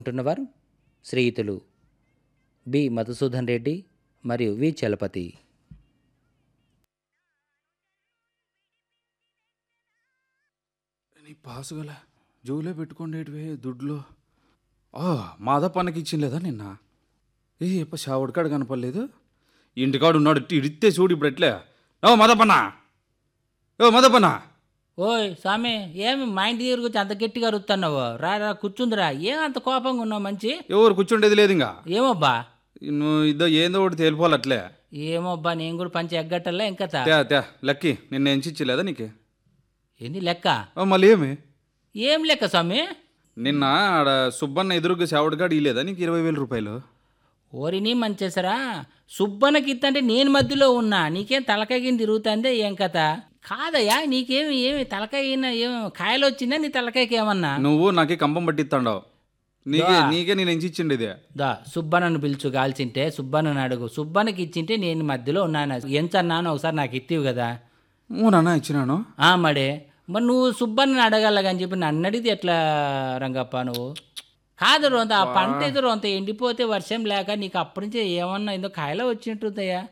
ఉంటున్నవారు శ్రీయుతులు బి మధుసూదన్ రెడ్డి మరియు వి చలపతి నీ పాసుగల జోలో పెట్టుకోండేటివే దుడ్లో ఆ మాదా పనికి ఇచ్చింలేదా నిన్న ఏ ఎప్ప షావుడికాడు కనపడలేదు ఇంటికాడు ఉన్నాడు ఇట్టి ఇడితే చూడు ఇప్పుడు ఎట్లే ఓ మదపన్నా ఓ మదపన్నా ఓయ్ స్వామి ఏమి మా ఇంటి దగ్గర వచ్చి అంత గట్టిగా అరుస్తున్నావు రా రా కూర్చుందిరా ఏం అంత కోపంగా ఉన్నావు మంచి ఎవరు కూర్చుండేది లేదు ఇంకా ఏమబ్బా నువ్వు ఇదో ఏందో ఒకటి తేలిపోవాలి అట్లే ఏమబ్బా నేను కూడా పంచి ఎగ్గట్టల్లా ఇంకా తా. తే తే లక్కి నిన్న ఎంచిచ్చిలేదా నీకు ఏంది లెక్క ఓ మళ్ళీ ఏమి ఏం లెక్క స్వామి నిన్న ఆడ సుబ్బన్న ఎదురుగా షావుడికాడు ఇలేదా నీకు ఇరవై వేల రూపాయలు ఓరిని మంచేసరా సుబ్బనకి ఇత్తంటే నేను మధ్యలో ఉన్నా నీకేం తలకాయ కింద తిరుగుతుందే ఏం కథ కాదయ్యా నీకేమి ఏమి తలకాయ అయినా ఏం కాయలు వచ్చిందా నీ తలకాయకి ఏమన్నా నువ్వు నాకే కంపం పట్టిస్తాండావు నీకే నీకే నేను ఎంచిచ్చిండేది దా సుబ్బన్నను పిలుచు కాల్చింటే సుబ్బన్నను అడుగు సుబ్బన్నకి ఇచ్చింటే నేను మధ్యలో ఉన్నాను ఎంచన్నాను ఒకసారి నాకు ఇత్తివి కదా నాన్న ఇచ్చినాను ఆ మడే మరి నువ్వు సుబ్బన్నని అడగాలని చెప్పి నన్ను అడిగితే ఎట్లా రంగప్ప నువ్వు కాదు రోంత ఆ పంట ఏదో రోంత ఎండిపోతే వర్షం లేక నీకు అప్పటి నుంచి ఏమన్నా ఏదో కాయలో వచ్చినట్టుందయ్యా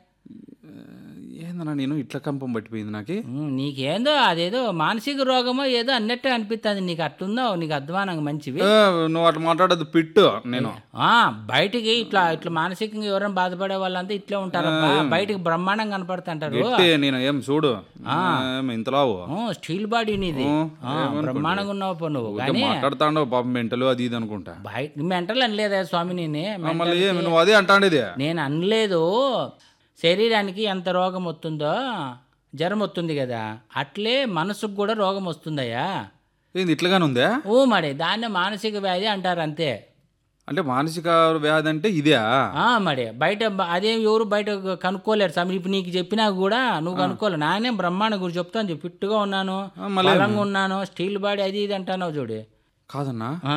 ఏందన్నా నేను ఇట్లా కంపం పట్టిపోయింది నాకు ఉమ్, నీకేందో అదేదో మానసిక రోగమో ఏదో అన్నట్టే అనిపిస్తుంది నీకు అట్లుందో నీకు అధ్వానంగా మంచివి ఏ, నువ్వు అట్లా మాట్లాడదు పిట్టు నేను ఆ బయటికి ఇట్లా ఇట్లా మానసికంగా ఎవరైనా బాధపడే వాళ్ళంతా ఇట్లే ఉంటారు బయటికి బ్రహ్మాండంగా కనపడుతుంటారు గట్టి నేను ఏం చూడు ఏం ఇంతలావు ఆ, స్టీల్ బాడీ నీది ఆ, బ్రహ్మాండంగా ఉన్నావు పో నువ్వు ఊరికే కానీ మాట్లాడుతాండవు పాపం మెంటలు అది ఇది అనుకుంటా బయట మెంటల్ అనలేదా స్వామి నేనే ఆ, మళ్ళీ ఏమి నువ్వు అదే అంటాండేది నేను అనలేదు శరీరానికి ఎంత రోగం వస్తుందో జ్వరం వస్తుంది కదా అట్లే మనసుకు కూడా రోగం వస్తుందయ్యా ఏంది ఇట్లాగానే ఉందా ఓ మరి దాన్ని మానసిక వ్యాధి అంటారు అంతే అంటే మానసిక వ్యాధి అంటే ఇదే ఆ మరి బయట బ- అదేం ఎవరు బయట కనుక్కోలేరు స్వామి ఇప్పుడు నీకు చెప్పినా కూడా నువ్వు కనుక్కోలే నానే బ్రహ్మాండ గురించి చెప్తాను చెప్పి ఫిట్గా ఉన్నాను బలంగా ఉన్నాను స్టీల్ బాడీ అది ఇది అంటాను చూడు కాదన్నా ఆ,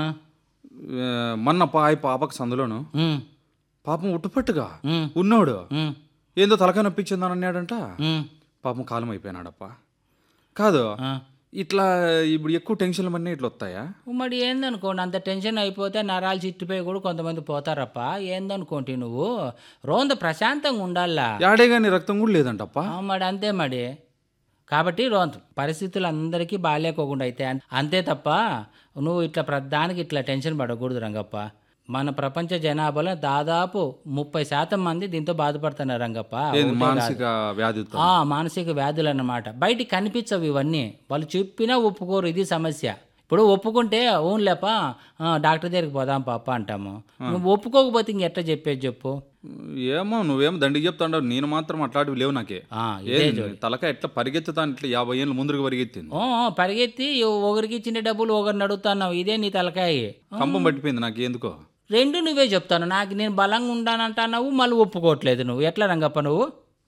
ఏ, మొన్న పాయ పాపకు సందులోను ఉమ్, పాపం ఉట్టుపట్టుగా ఉమ్, ఉన్నాడు ఉమ్, ఏందో తలకాయ నొప్పించిందని అన్నాడంట ఉమ్, పాపం కాలం అయిపోయినాడప్ప కాదు ఆ. ఇట్లా ఇప్పుడు ఎక్కువ టెన్షన్లు అన్నీ ఇట్లా వస్తాయా మరి ఏందనుకోండి అంత టెన్షన్ అయిపోతే నరాలు చిట్టిపోయి కూడా కొంతమంది పోతారప్ప ఏందనుకోండి నువ్వు రోంద ప్రశాంతంగా ఉండాలా యాడే కానీ రక్తం కూడా లేదంటప్ప ఆ, మరి అంతే మరి కాబట్టి రోంత పరిస్థితులు అందరికీ బాగాలేకోకుండా అయితే అం- అంతే తప్ప నువ్వు ఇట్లా ప్రధానికి ఇట్లా టెన్షన్ పడకూడదు రంగప్ప మన ప్రపంచ జనాభాలో దాదాపు ముప్పై శాతం మంది దీంతో బాధపడుతున్నారు రంగప్ప ఏంది మానసిక వ్యాధితో ఆ మానసిక వ్యాధులు అన్నమాట బయటికి కనిపించవు ఇవన్నీ వాళ్ళు చెప్పినా ఒప్పుకోరు ఇది సమస్య ఇప్పుడు ఒప్పుకుంటే ఓన్లేప డాక్టర్ దగ్గరికి పోదాం పాప అంటాము నువ్వు ఒప్పుకోకపోతే ఇంకెట్లా చెప్పేది చెప్పు ఏమో నువ్వేమో దండికి చెప్తాండవు నేను మాత్రం అట్లాంటివి లేవు నాకే ఆ, ఇదే ఏంది తలకాయ ఎట్లా పరిగెత్తుతాను ఇట్లా యాభై ఏళ్ళు ముందుకు పరిగెత్తింది ఓ పరిగెత్తి ఒకరికి ఇచ్చిన డబ్బులు ఒకరిని అడుగుతున్నావు ఇదే నీ తలకాయ కంపం పట్టిపోయింది నాకు ఎందుకో రెండు నువ్వే చెప్తాను నాకు నేను బలంగా ఉంటానంటున్నావు మళ్ళీ ఒప్పుకోవట్లేదు నువ్వు ఎట్లా రంగప్ప నువ్వు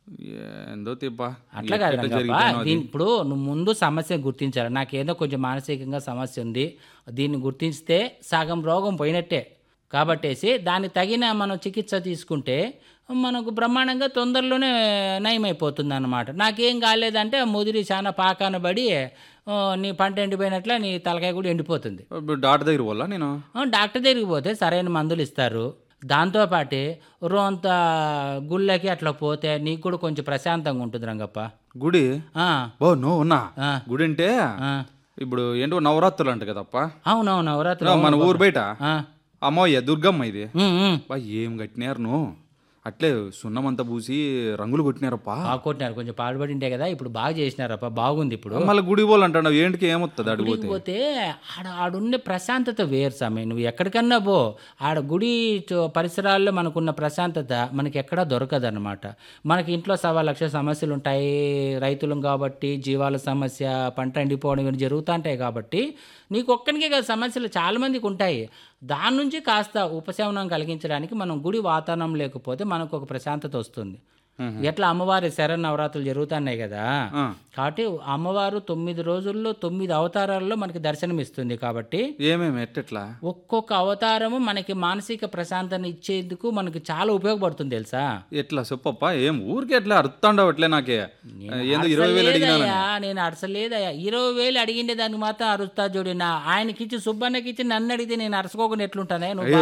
ఏందో తిప్పా అట్లా కాదు రంగప్ప దీని ఇప్పుడు నువ్వు ముందు సమస్య గుర్తించాలి నాకేదో కొంచెం మానసికంగా సమస్య ఉంది దీన్ని గుర్తిస్తే సగం రోగం పోయినట్టే కాబట్టేసి దానికి తగిన మనం చికిత్స తీసుకుంటే మనకు బ్రహ్మాండంగా తొందరలోనే నయమైపోతుంది అన్నమాట నాకేం కాలేదంటే ఆ ముదిరి చాలా పాకాన పడి ఆ, నీ పంట ఎండిపోయినట్ల నీ తలకాయ కూడా ఎండిపోతుంది ఇప్పుడు డాక్టర్ దగ్గర పోలా నేను ఆ, డాక్టర్ దగ్గరికి పోతే సరైన మందులు ఇస్తారు దాంతోపాటు రోంత గుళ్ళకి అట్లా పోతే నీకు కూడా కొంచెం ప్రశాంతంగా ఉంటుంది రంగప్ప గుడి ఆ, ఓ నో ఉన్నా ఆ, గుడి అంటే ఆ. ఇప్పుడు ఏంటో నవరాత్రులు అంట కదప్ప అవునవును నవరాత్రి మన ఊరు బయట ఆ, అమ్మయ్య దుర్గమ్మ ఇది ఉమ్, ఉమ్. బా ఏం కట్టినారు నువ్వు అట్లే సున్నమంతా పూసి రంగులు కొట్టినారప్పా బాగా కొట్టినారు కొంచెం పాడుపడి ఉంటే కదా ఇప్పుడు బాగా చేసినారప్ప బాగుంది ఇప్పుడు మళ్ళీ గుడి పోలంటాడు ఏంటికి ఏమొస్తుంది అడిగిపోతే పోతే ఆడ ఆడున్న ప్రశాంతత వేరు సమయం నువ్వు ఎక్కడికన్నా పో ఆడ గుడి చు- పరిసరాల్లో మనకున్న ప్రశాంతత మనకి ఎక్కడా దొరకదు అనమాట మనకి ఇంట్లో సవా లక్ష సమస్యలు ఉంటాయి రైతులం కాబట్టి జీవాల సమస్య పంట ఎండిపోవడం ఇవన్నీ జరుగుతుంటాయి కాబట్టి నీకు ఒక్కనికే కదా సమస్యలు చాలా మందికి ఉంటాయి దాని నుంచి కాస్త ఉపశమనం కలిగించడానికి మనం గుడి వాతావరణం లేకపోతే మనకు ఒక ప్రశాంతత వస్తుంది ఎట్లా అమ్మవారి శరణ్ నవరాత్రులు జరుగుతున్నాయి కదా ఆ. కాబట్టి అమ్మవారు తొమ్మిది రోజుల్లో తొమ్మిది అవతారాల్లో మనకి దర్శనం ఇస్తుంది కాబట్టి ఏమేమి ఎట్టెట్లా ఒక్కొక్క అవతారము మనకి మానసిక ప్రశాంతన ఇచ్చేందుకు మనకి చాలా ఉపయోగపడుతుంది తెలుసా ఎట్లా చెప్పప్ప ఏం ఊరికి ఎట్లా అరుతాండవట్లే నాకే ఏందో ఇరవై వేలు అడిగినా అరసలేదయ్యా, నేను అరసలేదయ్యా ఇరవై వేలు అడిగిండే దానికి మాత్రం అరుస్తా చూడు నా ఆయనకిచ్చి సుబ్బన్నకిచ్చి నన్ను అడిగితే నేను అరసుకోకుండా ఎట్లుంటానే నువ్వు